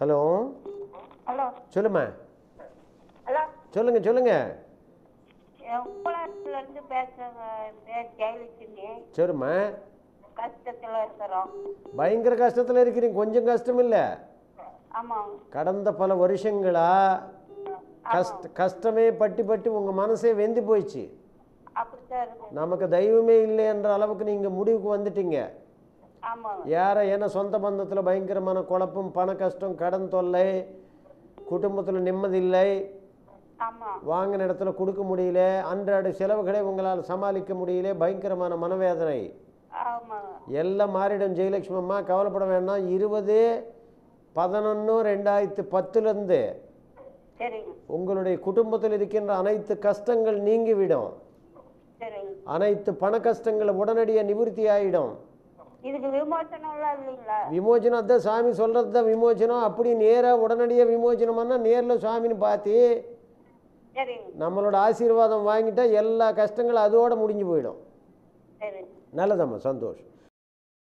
hello hello சொல்லுமா hello சொல்லுங்க சொல்லுங்க உப்பளத்துல இருந்து பேசுறேங்க பேர் ஜெயலட்சுமி சரிம்மா கஷ்டத்துல இருக்கிறோம் பயங்கர கஷ்டத்தில் இருக்கிறீங்க கொஞ்சம் கஷ்டம் இல்லை ஆமாம் கடந்த பல வருஷங்களா கஷ்ட கஷ்டமே பட்டி பட்டி உங்கள் மனசே வெந்து போயிடுச்சு அப்படித்தான் இருக்கு நமக்கு தெய்வமே இல்லை என்ற அளவுக்கு நீங்கள் முடிவுக்கு வந்துட்டீங்க ஆமாங்க யாரை ஏன்னா சொந்த பந்தத்தில் பயங்கரமான குழப்பம் பண கஷ்டம் கடன் தொல்லை குடும்பத்தில் நிம்மதி இல்லை ஆமாம் வாங்கின இடத்துல கொடுக்க முடியல அன்றாட செலவுகளை உங்களால் சமாளிக்க முடியல பயங்கரமான மனவேதனை ஆமாங்க எல்லாம் மாறிடும் ஜெயலட்சுமி அம்மா கவலைப்பட வேண்டாம் இருபது பதினொன்று ரெண்டாயிரத்து பத்துலேருந்து சரிங்க உங்களுடைய குடும்பத்தில் இருக்கின்ற அனைத்து கஷ்டங்கள் நீங்கிவிடும் சரிங்க அனைத்து பண கஷ்டங்கள் உடனடியாக நிவர்த்தி ஆகிடும் இதுக்கு விமோசனம்லாம் இல்லைங்களா விமோச்சனம் அதான் சாமி சொல்கிறது தான் விமோச்சனம் அப்படி நேராக உடனடியாக விமோச்சனம் பண்ணால் நேரில் சாமின்னு பார்த்து சரிங்க நம்மளோட ஆசீர்வாதம் வாங்கிட்டா எல்லா கஷ்டங்களும் அதோட முடிஞ்சு போயிடும் சரிங்க நல்லதம்மா சந்தோஷம்